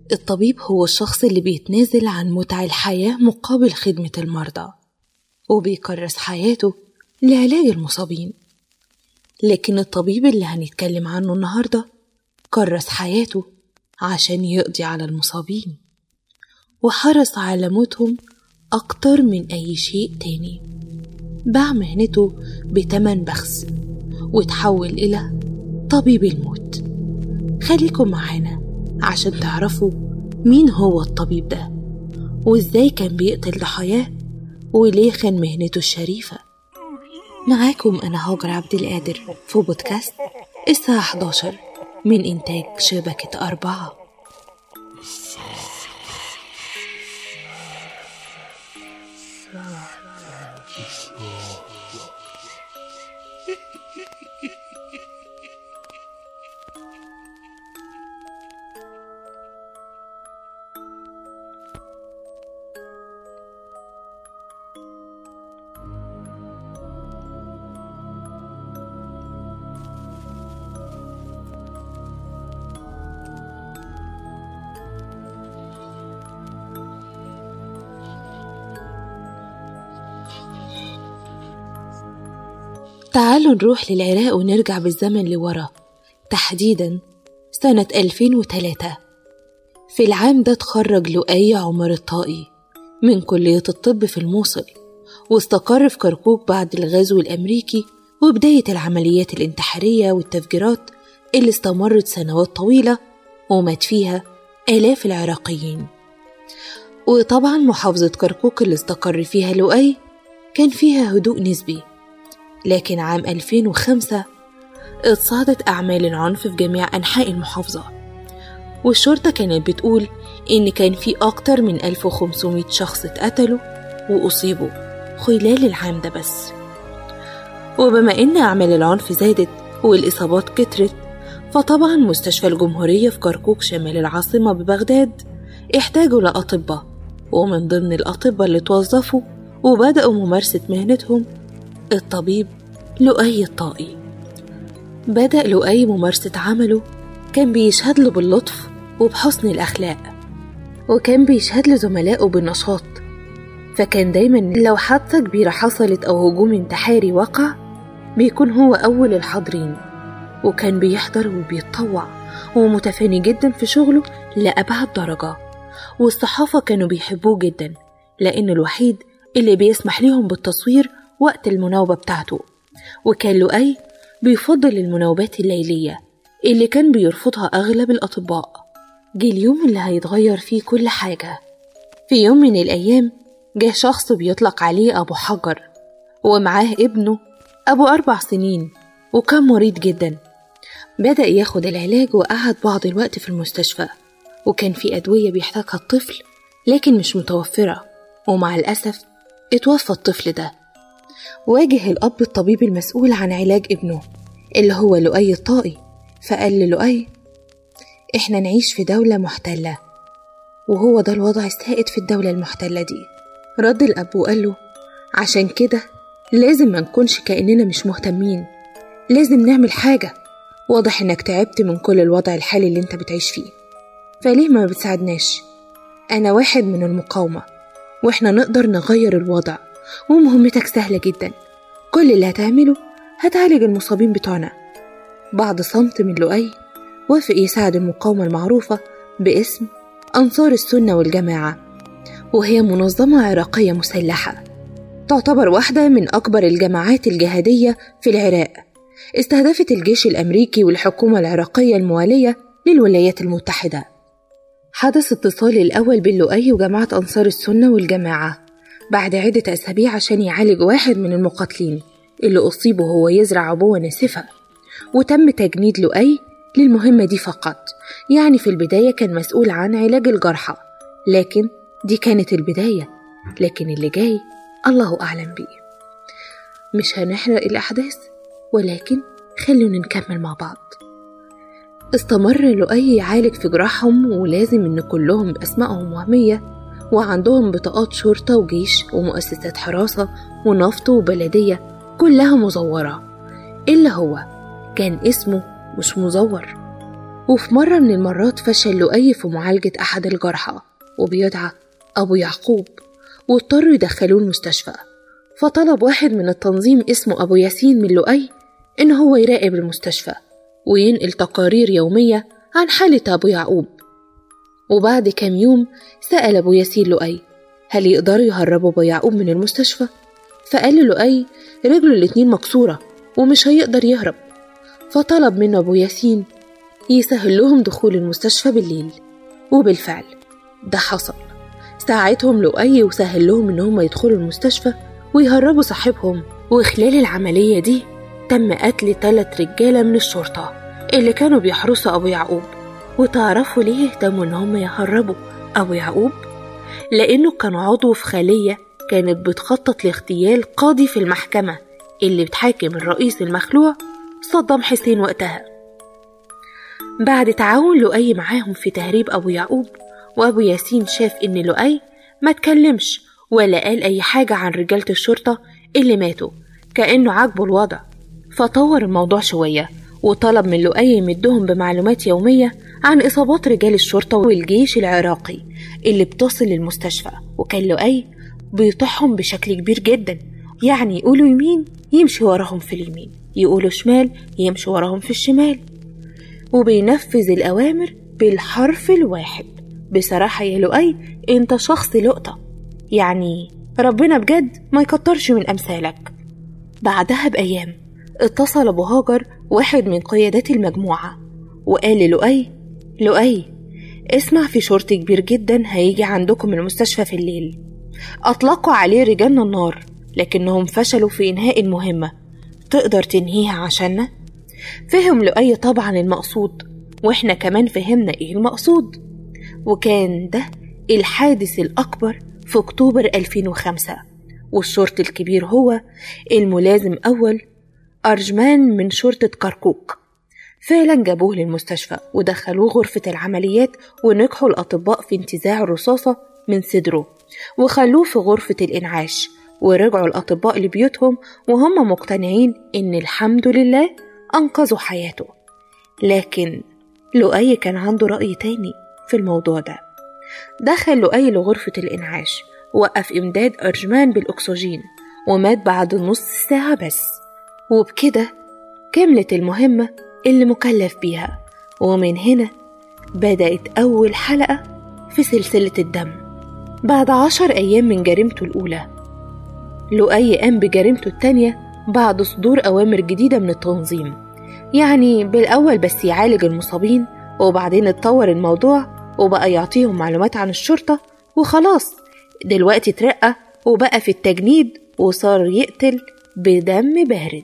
الطبيب هو الشخص اللي بيتنازل عن متع الحياة مقابل خدمة المرضى وبيكرس حياته لعلاج المصابين لكن الطبيب اللي هنتكلم عنه النهاردة كرس حياته عشان يقضي على المصابين وحرص على موتهم أكتر من أي شيء تاني باع مهنته بتمن بخس وتحول إلى طبيب الموت خليكم معانا عشان تعرفوا مين هو الطبيب ده وإزاي كان بيقتل ضحاياه وليه كان مهنته الشريفة معاكم أنا هاجر عبد القادر في بودكاست الساعة 11 من إنتاج شبكة أربعة تعالوا نروح للعراق ونرجع بالزمن لورا تحديدا سنة 2003 في العام ده اتخرج لؤي عمر الطائي من كلية الطب في الموصل واستقر في كركوك بعد الغزو الأمريكي وبداية العمليات الانتحارية والتفجيرات اللي استمرت سنوات طويلة ومات فيها آلاف العراقيين وطبعا محافظة كركوك اللي استقر فيها لؤي كان فيها هدوء نسبي لكن عام 2005 اتصاعدت أعمال العنف في جميع أنحاء المحافظة والشرطة كانت بتقول إن كان في أكتر من 1500 شخص اتقتلوا وأصيبوا خلال العام ده بس وبما إن أعمال العنف زادت والإصابات كترت فطبعا مستشفى الجمهورية في كركوك شمال العاصمة ببغداد احتاجوا لأطباء ومن ضمن الأطباء اللي توظفوا وبدأوا ممارسة مهنتهم الطبيب لؤي الطائي بدأ لؤي ممارسة عمله كان بيشهد له باللطف وبحسن الأخلاق وكان بيشهد لزملائه بالنشاط فكان دايما لو حادثة كبيرة حصلت أو هجوم انتحاري وقع بيكون هو أول الحاضرين وكان بيحضر وبيتطوع ومتفاني جدا في شغله لأبعد درجة والصحافة كانوا بيحبوه جدا لأنه الوحيد اللي بيسمح لهم بالتصوير وقت المناوبة بتاعته وكان لؤي بيفضل المناوبات الليلية اللي كان بيرفضها أغلب الأطباء جه اليوم اللي هيتغير فيه كل حاجة في يوم من الأيام جه شخص بيطلق عليه أبو حجر ومعاه ابنه أبو أربع سنين وكان مريض جدا بدأ ياخد العلاج وقعد بعض الوقت في المستشفى وكان في أدوية بيحتاجها الطفل لكن مش متوفرة ومع الأسف اتوفى الطفل ده واجه الأب الطبيب المسؤول عن علاج ابنه اللي هو لؤي الطائي فقال للؤي إحنا نعيش في دولة محتلة وهو ده الوضع السائد في الدولة المحتلة دي رد الأب وقال له عشان كده لازم ما نكونش كأننا مش مهتمين لازم نعمل حاجة واضح إنك تعبت من كل الوضع الحالي اللي انت بتعيش فيه فليه ما بتساعدناش أنا واحد من المقاومة وإحنا نقدر نغير الوضع ومهمتك سهلة جدا كل اللي هتعمله هتعالج المصابين بتوعنا بعد صمت من لؤي وافق يساعد المقاومة المعروفة باسم أنصار السنة والجماعة وهي منظمة عراقية مسلحة تعتبر واحدة من أكبر الجماعات الجهادية في العراق استهدفت الجيش الأمريكي والحكومة العراقية الموالية للولايات المتحدة حدث اتصال الأول بين لؤي وجماعة أنصار السنة والجماعة بعد عدة أسابيع عشان يعالج واحد من المقاتلين اللي أصيب وهو يزرع عبوة ناسفة وتم تجنيد لؤي للمهمة دي فقط يعني في البداية كان مسؤول عن علاج الجرحى لكن دي كانت البداية لكن اللي جاي الله أعلم بيه مش هنحرق الأحداث ولكن خلونا نكمل مع بعض استمر لؤي يعالج في جراحهم ولازم إن كلهم بأسمائهم وهمية وعندهم بطاقات شرطة وجيش ومؤسسات حراسة ونفط وبلدية كلها مزورة إلا هو كان اسمه مش مزور وفي مرة من المرات فشل لؤي في معالجة أحد الجرحى وبيدعى أبو يعقوب واضطروا يدخلوه المستشفى فطلب واحد من التنظيم اسمه أبو ياسين من لؤي إن هو يراقب المستشفى وينقل تقارير يومية عن حالة أبو يعقوب وبعد كام يوم سأل أبو ياسين لؤي هل يقدروا يهربوا أبو يعقوب من المستشفى؟ فقال لؤي رجله الاتنين مكسورة ومش هيقدر يهرب فطلب منه أبو ياسين يسهل لهم دخول المستشفى بالليل وبالفعل ده حصل ساعدهم لؤي وسهل لهم إن هم يدخلوا المستشفى ويهربوا صاحبهم وخلال العملية دي تم قتل تلات رجالة من الشرطة اللي كانوا بيحرسوا أبو يعقوب وتعرفوا ليه اهتموا إن هم يهربوا أبو يعقوب؟ لأنه كان عضو في خلية كانت بتخطط لاغتيال قاضي في المحكمة اللي بتحاكم الرئيس المخلوع صدام حسين وقتها بعد تعاون لؤي معاهم في تهريب أبو يعقوب وأبو ياسين شاف إن لؤي ما تكلمش ولا قال أي حاجة عن رجالة الشرطة اللي ماتوا كأنه عاجبه الوضع فطور الموضوع شوية وطلب من لؤي يمدهم بمعلومات يومية عن إصابات رجال الشرطة والجيش العراقي اللي بتصل للمستشفى وكان لؤي بيطيحهم بشكل كبير جدا يعني يقولوا يمين يمشي وراهم في اليمين يقولوا شمال يمشي وراهم في الشمال وبينفذ الأوامر بالحرف الواحد بصراحة يا لؤي انت شخص لقطة يعني ربنا بجد ما يكترش من أمثالك بعدها بأيام اتصل أبو هاجر واحد من قيادات المجموعة وقال للؤي لؤي اسمع في شرطي كبير جدا هيجي عندكم المستشفى في الليل أطلقوا عليه رجال النار لكنهم فشلوا في إنهاء المهمة تقدر تنهيها عشاننا؟ فهم لؤي طبعا المقصود وإحنا كمان فهمنا إيه المقصود وكان ده الحادث الأكبر في أكتوبر 2005 والشرطي الكبير هو الملازم أول أرجمان من شرطة كركوك فعلا جابوه للمستشفى ودخلوه غرفة العمليات ونجحوا الأطباء في انتزاع الرصاصة من صدره وخلوه في غرفة الإنعاش ورجعوا الأطباء لبيوتهم وهم مقتنعين إن الحمد لله أنقذوا حياته لكن لؤي كان عنده رأي تاني في الموضوع ده دخل لؤي لغرفة الإنعاش وقف إمداد أرجمان بالأكسجين ومات بعد نص ساعة بس وبكده كملت المهمة اللي مكلف بيها ومن هنا بدأت أول حلقة في سلسلة الدم بعد عشر أيام من جريمته الأولى لؤي قام بجريمته التانية بعد صدور أوامر جديدة من التنظيم يعني بالأول بس يعالج المصابين وبعدين اتطور الموضوع وبقى يعطيهم معلومات عن الشرطة وخلاص دلوقتي اترقى وبقى في التجنيد وصار يقتل بدم بارد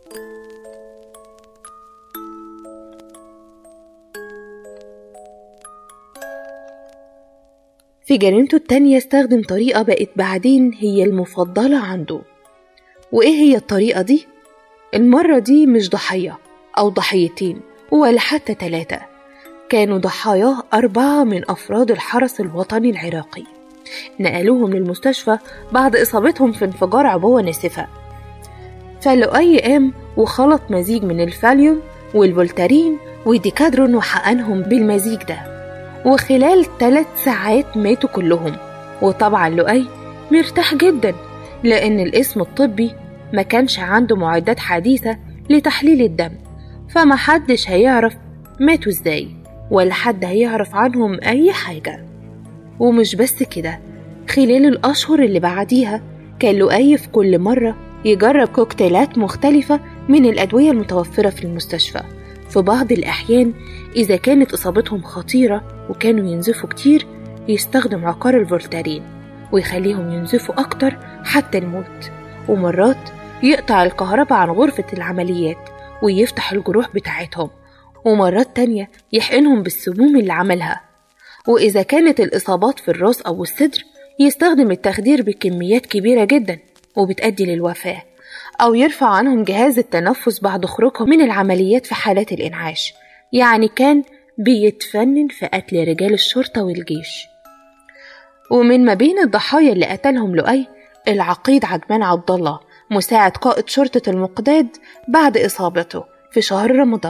في جريمته التانية استخدم طريقة بقت بعدين هي المفضلة عنده وإيه هي الطريقة دي؟ المرة دي مش ضحية أو ضحيتين ولا حتى تلاتة كانوا ضحاياه أربعة من أفراد الحرس الوطني العراقي نقلوهم للمستشفى بعد إصابتهم في انفجار عبوة ناسفة فلؤي قام وخلط مزيج من الفاليوم والفولتارين وديكادرون وحقنهم بالمزيج ده وخلال ثلاث ساعات ماتوا كلهم وطبعا لؤي مرتاح جدا لأن الاسم الطبي ما كانش عنده معدات حديثة لتحليل الدم فما حدش هيعرف ماتوا ازاي ولا حد هيعرف عنهم أي حاجة ومش بس كده خلال الأشهر اللي بعديها كان لؤي في كل مرة يجرب كوكتيلات مختلفة من الأدوية المتوفرة في المستشفى في بعض الأحيان إذا كانت إصابتهم خطيرة وكانوا ينزفوا كتير يستخدم عقار الفولتارين ويخليهم ينزفوا أكتر حتى الموت ومرات يقطع الكهرباء عن غرفة العمليات ويفتح الجروح بتاعتهم ومرات تانية يحقنهم بالسموم اللي عملها وإذا كانت الإصابات في الراس أو الصدر يستخدم التخدير بكميات كبيرة جدا وبتؤدي للوفاة أو يرفع عنهم جهاز التنفس بعد خروجهم من العمليات في حالات الإنعاش يعني كان بيتفنن في قتل رجال الشرطة والجيش ومن ما بين الضحايا اللي قتلهم لؤي العقيد عجمان عبد الله مساعد قائد شرطة المقداد بعد إصابته في شهر رمضان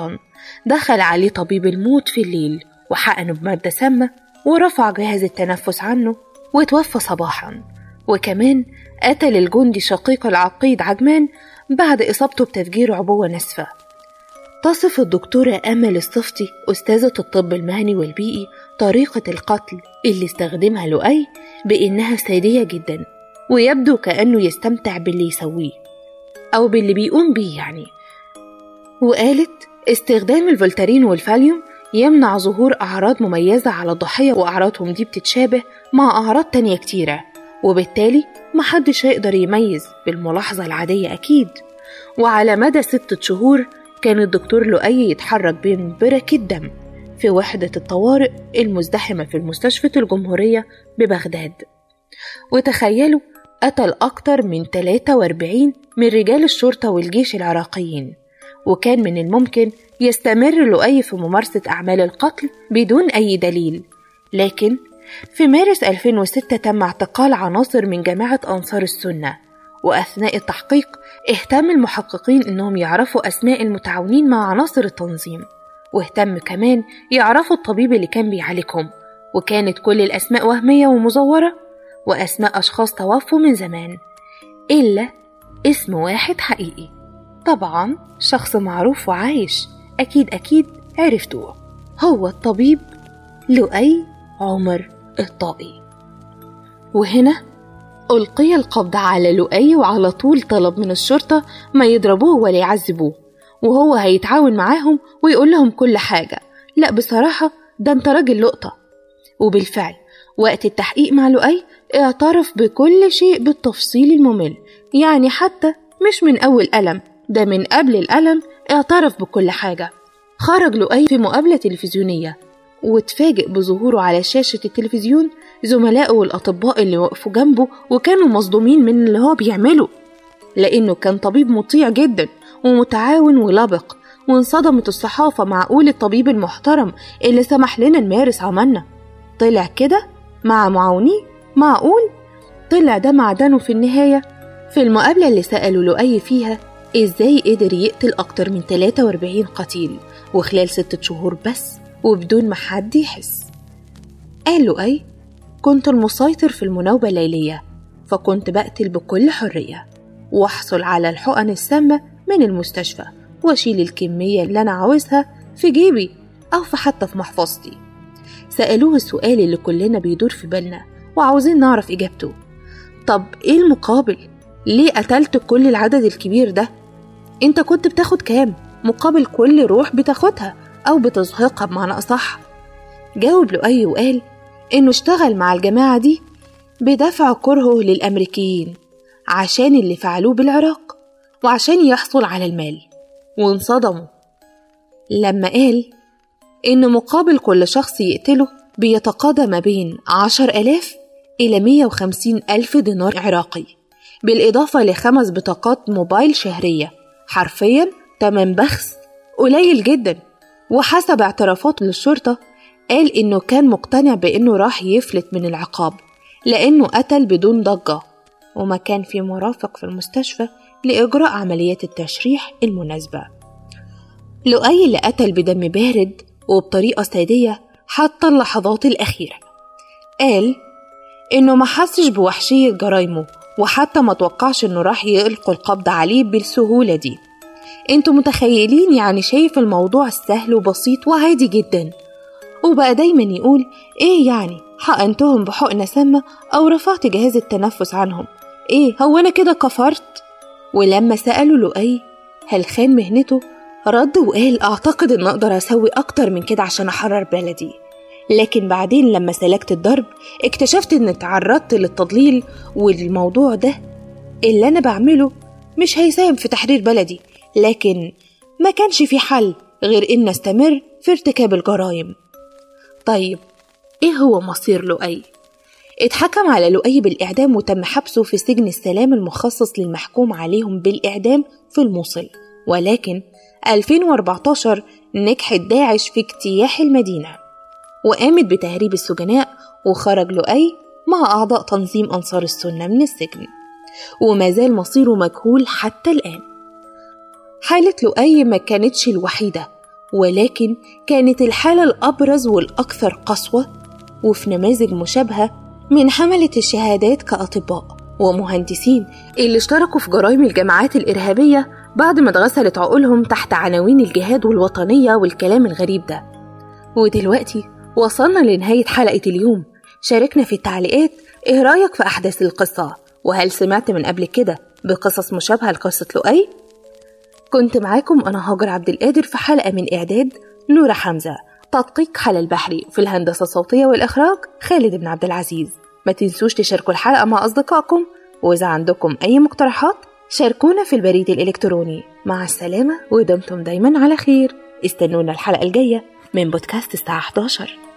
دخل عليه طبيب الموت في الليل وحقنه بمادة سامة ورفع جهاز التنفس عنه وتوفى صباحا وكمان قتل الجندي شقيق العقيد عجمان بعد إصابته بتفجير عبوة ناسفة تصف الدكتورة أمل الصفتي أستاذة الطب المهني والبيئي طريقة القتل اللي استخدمها لؤي بإنها سادية جدا ويبدو كأنه يستمتع باللي يسويه أو باللي بيقوم بيه يعني وقالت استخدام الفولتارين والفاليوم يمنع ظهور أعراض مميزة على الضحية وأعراضهم دي بتتشابه مع أعراض تانية كتيرة وبالتالي محدش هيقدر يميز بالملاحظة العادية أكيد وعلى مدى ستة شهور كان الدكتور لؤي يتحرك بين بركة دم في وحدة الطوارئ المزدحمة في المستشفى الجمهورية ببغداد وتخيلوا قتل أكتر من 43 من رجال الشرطة والجيش العراقيين وكان من الممكن يستمر لؤي في ممارسة أعمال القتل بدون أي دليل لكن في مارس 2006 تم اعتقال عناصر من جماعة أنصار السنة وأثناء التحقيق اهتم المحققين إنهم يعرفوا أسماء المتعاونين مع عناصر التنظيم واهتم كمان يعرفوا الطبيب اللي كان بيعالجهم وكانت كل الأسماء وهمية ومزورة وأسماء أشخاص توفوا من زمان إلا اسم واحد حقيقي طبعا شخص معروف وعايش أكيد أكيد عرفتوه هو الطبيب لؤي عمر الطائي وهنا ألقي القبض على لؤي وعلى طول طلب من الشرطة ما يضربوه ولا يعذبوه وهو هيتعاون معاهم ويقول لهم كل حاجة لا بصراحة ده انت راجل لقطة وبالفعل وقت التحقيق مع لؤي اعترف بكل شيء بالتفصيل الممل يعني حتى مش من أول ألم ده من قبل الألم اعترف بكل حاجة خرج لؤي في مقابلة تلفزيونية وتفاجئ بظهوره على شاشة التلفزيون زملائه والأطباء اللي وقفوا جنبه وكانوا مصدومين من اللي هو بيعمله لأنه كان طبيب مطيع جدا ومتعاون ولبق وانصدمت الصحافة معقول الطبيب المحترم اللي سمح لنا نمارس عملنا طلع كده مع معاونيه معقول طلع ده معدنه في النهاية في المقابلة اللي سألوا لؤي فيها إزاي قدر يقتل أكتر من 43 قتيل وخلال ستة شهور بس وبدون ما حد يحس قال لؤي كنت المسيطر في المناوبة الليلية فكنت بقتل بكل حرية واحصل على الحقن السامة من المستشفى واشيل الكمية اللي أنا عاوزها في جيبي أو في حتى في محفظتي سألوه السؤال اللي كلنا بيدور في بالنا وعاوزين نعرف إجابته طب إيه المقابل؟ ليه قتلت كل العدد الكبير ده؟ أنت كنت بتاخد كام؟ مقابل كل روح بتاخدها أو بتزهقها بمعنى أصح جاوب لؤي وقال إنه اشتغل مع الجماعة دي بدفع كرهه للأمريكيين عشان اللي فعلوه بالعراق وعشان يحصل على المال وانصدموا لما قال إن مقابل كل شخص يقتله بيتقاضى ما بين عشر ألاف إلى مية وخمسين ألف دينار عراقي بالإضافة لخمس بطاقات موبايل شهرية حرفيا تمن بخس قليل جدا وحسب اعترافات للشرطة قال إنه كان مقتنع بإنه راح يفلت من العقاب لأنه قتل بدون ضجة وما كان في مرافق في المستشفى لإجراء عمليات التشريح المناسبة لؤي اللي قتل بدم بارد وبطريقة سادية حتى اللحظات الأخيرة قال إنه ما حسش بوحشية جرايمه وحتى ما توقعش إنه راح يلقوا القبض عليه بالسهولة دي انتوا متخيلين يعني شايف الموضوع سهل وبسيط وعادي جدا وبقى دايما يقول ايه يعني حقنتهم بحقنة سامة او رفعت جهاز التنفس عنهم ايه هو انا كده كفرت ولما سألوا لؤي هل خان مهنته رد وقال اعتقد ان اقدر اسوي اكتر من كده عشان احرر بلدي لكن بعدين لما سلكت الضرب اكتشفت ان تعرضت للتضليل والموضوع ده اللي انا بعمله مش هيساهم في تحرير بلدي لكن ما كانش في حل غير إن نستمر في ارتكاب الجرائم طيب إيه هو مصير لؤي؟ اتحكم على لؤي بالإعدام وتم حبسه في سجن السلام المخصص للمحكوم عليهم بالإعدام في الموصل ولكن 2014 نجحت داعش في اجتياح المدينة وقامت بتهريب السجناء وخرج لؤي مع أعضاء تنظيم أنصار السنة من السجن وما زال مصيره مجهول حتى الآن حالة لؤي ما كانتش الوحيدة ولكن كانت الحالة الأبرز والأكثر قسوة وفي نماذج مشابهة من حملة الشهادات كأطباء ومهندسين اللي اشتركوا في جرائم الجماعات الإرهابية بعد ما اتغسلت عقولهم تحت عناوين الجهاد والوطنية والكلام الغريب ده ودلوقتي وصلنا لنهاية حلقة اليوم شاركنا في التعليقات ايه رأيك في أحداث القصة وهل سمعت من قبل كده بقصص مشابهة لقصة لؤي؟ كنت معاكم أنا هاجر عبد القادر في حلقة من إعداد نورة حمزة تدقيق حلا البحري في الهندسة الصوتية والإخراج خالد بن عبد العزيز ما تنسوش تشاركوا الحلقة مع أصدقائكم وإذا عندكم أي مقترحات شاركونا في البريد الإلكتروني مع السلامة ودمتم دايما على خير استنونا الحلقة الجاية من بودكاست الساعة 11